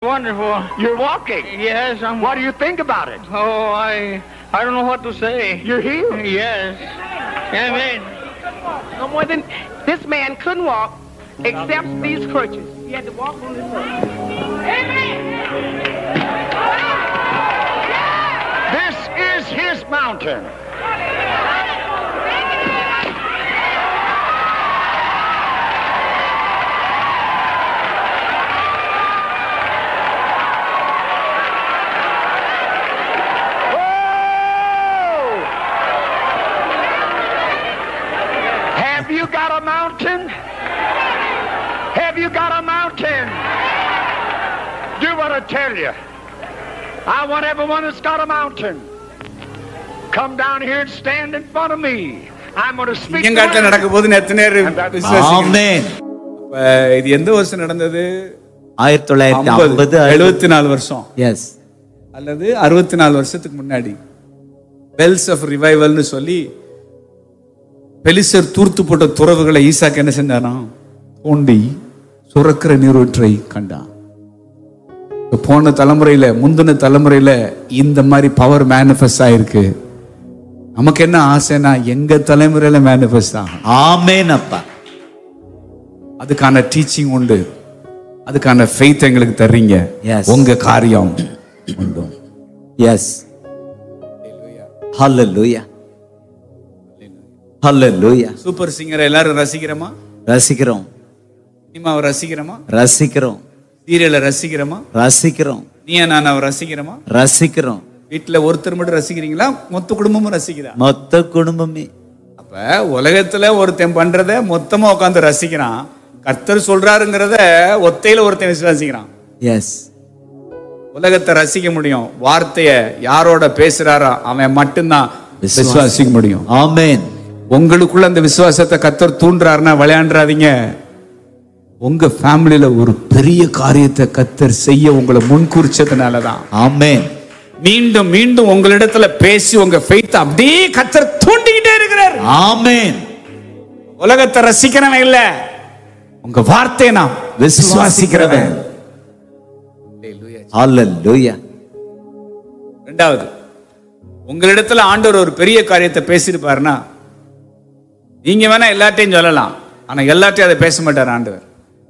wonderful. You're walking. Yes, I'm. What do you think about it? Oh, I I don't know what to say. You're healed. Yes. Amen. No more than this man couldn't walk except these crutches. He had to walk on his own. This is his mountain. Whoa! Have you got a mountain? Have you got a mountain? Do what I tell you. I want everyone that's got a mountain. Come down here and stand in front of me. I'm going to speak. ஐயங்காட்டுல words. நடக்கும் போது எத்தனை பேர் விசுவாசிக்கிறீங்க? ஆமென் அப்ப இது எந்த வருஷம் நடந்தது ஆயிரத்தி தொள்ளாயிரத்தி ஐம்பது ஐம்பது எழுபத்தி நாலு வருஷம் எஸ் அல்லது அறுபத்தி நாலு வருஷத்துக்கு முன்னாடி பெல்ஸ் ஆஃப் ரிவைவல்னு சொல்லி பெலிசர் தூர்த்து போட்ட துறவுகளை ஈசாக்கு என்ன செஞ்சாராம் தோண்டி சுரக்கிற நீரூற்றை கண்டான் இப்ப போன தலைமுறையில முந்தின தலைமுறையில இந்த மாதிரி பவர் மேனிஃபெஸ்ட் ஆயிருக்கு நமக்கு என்ன ஆசைன்னா எங்க தலைமுறையில மேனிஃபெஸ்ட் ஆகும் ஆமென் அப்பா அதுக்கான டீச்சிங் உண்டு அதுக்கான ஃபெய்த் எங்களுக்கு தர்றீங்க Yes. உங்க காரியம் உண்டு எஸ் ஹalleluya ஹalleluya சூப்பர் சிங்கரை எல்லாரும் ரசிக்கிறோமா ரசிக்கிறோம் சினிமாவை ரசிக்கிறோமா ரசிக்கிறோம் சீரியலை ரசிக்கிறோமா ரசிக்கிறோம் நீயா நான் அவ ரசிக்கிறோமா ரசிக்கிறோம் வீட்டுல ஒருத்தர் மட்டும் ரசிக்கிறீங்களா மொத்த குடும்பமும் ரசிக்கிறா மொத்த குடும்பமே அப்ப உலகத்துல ஒருத்தன் பண்றத மொத்தமா உட்காந்து ரசிக்கிறான் கர்த்தர் சொல்றாருங்கிறத ஒத்தையில ஒருத்தன் விசுவாசிக்கிறான் எஸ் உலகத்தை ரசிக்க முடியும் வார்த்தைய யாரோட பேசுறாரோ அவன் மட்டும்தான் விசுவாசி- விசுவாசிக்க முடியும் ஆமென் உங்களுக்குள்ள அந்த விசுவாசத்தை கத்தர் தூண்டுறாருன்னா விளையாண்டுறாதீங்க உங்க ஃபேமிலியில ஒரு பெரிய காரியத்தை கத்தர் செய்ய உங்களை முன்குறிச்சதுனாலதான் ஆமென் மீண்டும் மீண்டும் உங்களிடத்துல பேசி உங்க ஃபெய்த் அப்படியே கத்தர் தூண்டிக்கிட்டே இருக்கிறார் ஆமென் உலகத்தை ரசிக்கிறவன் இல்ல உங்க வார்த்தையை நாம் விசுவாசிக்கிறவன் ஹalleluya ரெண்டாவது உங்களிடத்துல ஆண்டவர் ஒரு பெரிய காரியத்தை பேசியிருப்பாருன்னா நீங்க வேணா எல்லாத்தையும் சொல்லலாம் ஆனா எல்லாத்தையும் அதை பேச மாட்டார் ஆண்டவர்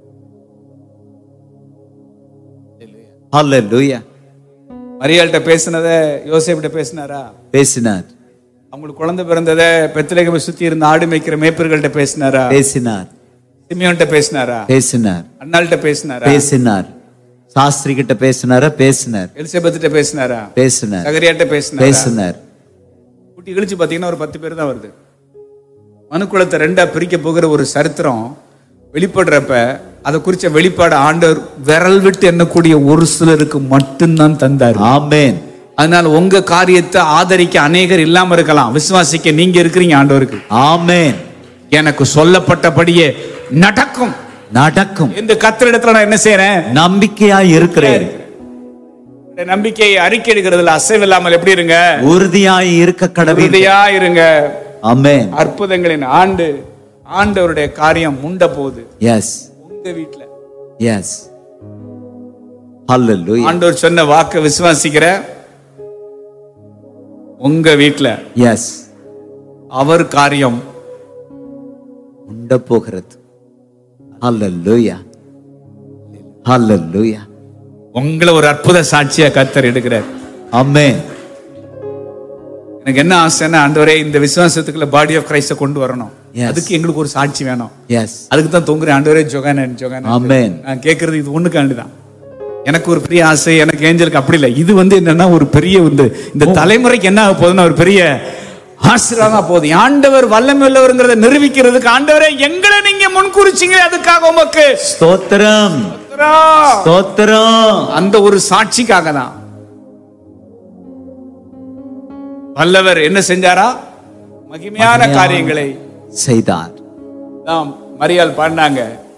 ஹalleluya மரியாள்கிட்ட பேசினதை யோசேப்பிட்ட பேசினாரா பேசினார் அவங்களுக்கு குழந்தை பிறந்ததை பெத்தலேகமை சுத்தி இருந்த ஆடு மேய்க்கிற மேய்ப்பர்கள்ட்ட பேசினாரா பேசினார் சிமியோன்ட்ட பேசினாரா பேசினார் அண்ணாள்கிட்ட பேசினாரா பேசினார் சாஸ்திரி கிட்ட பேசினாரா பேசினார் எலிசபெத்திட்ட பேசினாரா பேசினார் சகரியாட்ட பேசினாரா பேசினார் கூட்டி கழிச்சு பாத்தீங்கன்னா ஒரு பத்து பேர் தான் வருது மனுக்குலத்தை ரெண்டா பிரிக்க போகிற ஒரு சரித்திரம் வெளிப்படுறப்ப அதை குறிச்ச வெளிப்பாடு ஆண்டவர் விரல் விட்டு எண்ணக்கூடிய ஒரு சிலருக்கு மட்டும்தான் தந்தார் ஆமென் அதனால உங்க காரியத்தை ஆதரிக்க அநேகர் இல்லாம இருக்கலாம் விசுவாசிக்க நீங்க இருக்கிறீங்க ஆண்டவருக்கு ஆமென் எனக்கு சொல்லப்பட்டபடியே நடக்கும் நடக்கும் இந்த கத்திரிடத்துல நான் என்ன செய்யறேன் நம்பிக்கையா இருக்கிறேன் இந்த நம்பிக்கையை அறிக்கை எடுக்கிறதுல அசைவில்லாமல் எப்படி இருங்க உறுதியாய் இருக்க கடவுள் உறுதியா இருங்க ஆமென் அற்புதங்களின் ஆண்டு ஆண்டவருடைய காரியம் முண்ட போகுது எஸ் உங்க வீட்டுல எஸ் ஹalleluya ஆண்டவர் சொன்ன வாக்க விசுவாசிக்கிற உங்க வீட்டுல எஸ் அவர் காரியம் உண்ட போகிறது ஹalleluya ஹalleluya உங்களை ஒரு அற்புத சாட்சியா கத்தர் எடுக்கிறார் ஆமென் எனக்கு என்ன ஆசைன்னா ஆண்டவரே இந்த விசுவாசத்துக்குள்ள பாடி ஆஃப் கிரைஸ்ட கொண்டு வரணும் Yes. அதுக்கு எங்களுக்கு ஒரு சாட்சி வேணும் எஸ் அதுக்கு தான் தொங்குறேன் ஆண்டவரே ஜொகானன் ஜொகானன் Amen. நான் கேட்கறது இது ஒண்ணுக்காண்டி தான் எனக்கு ஒரு பெரிய ஆசை எனக்கு ஏஞ்சலுக்கு அப்படி இல்லை இது வந்து என்னன்னா ஒரு பெரிய வந்து இந்த தலைமுறைக்கு என்ன ஆக போகுதுன்னா ஒரு பெரிய ஆசீர்வாதமா போகுது ஆண்டவர் வல்லமை உள்ளவருங்கிறத நிரூபிக்கிறதுக்கு ஆண்டவரே எங்களை நீங்க முன்குறிச்சிங்க அதுக்காக உமக்கு ஸ்தோத்திரம் ஸ்தோத்திரம். ஸ்தோத்திரம் அந்த ஒரு சாட்சிக்காக தான் வல்லவர் என்ன செஞ்சாரா மகிமையான காரியங்களை செய்தார் நாம் மரியாள் பாடினாங்க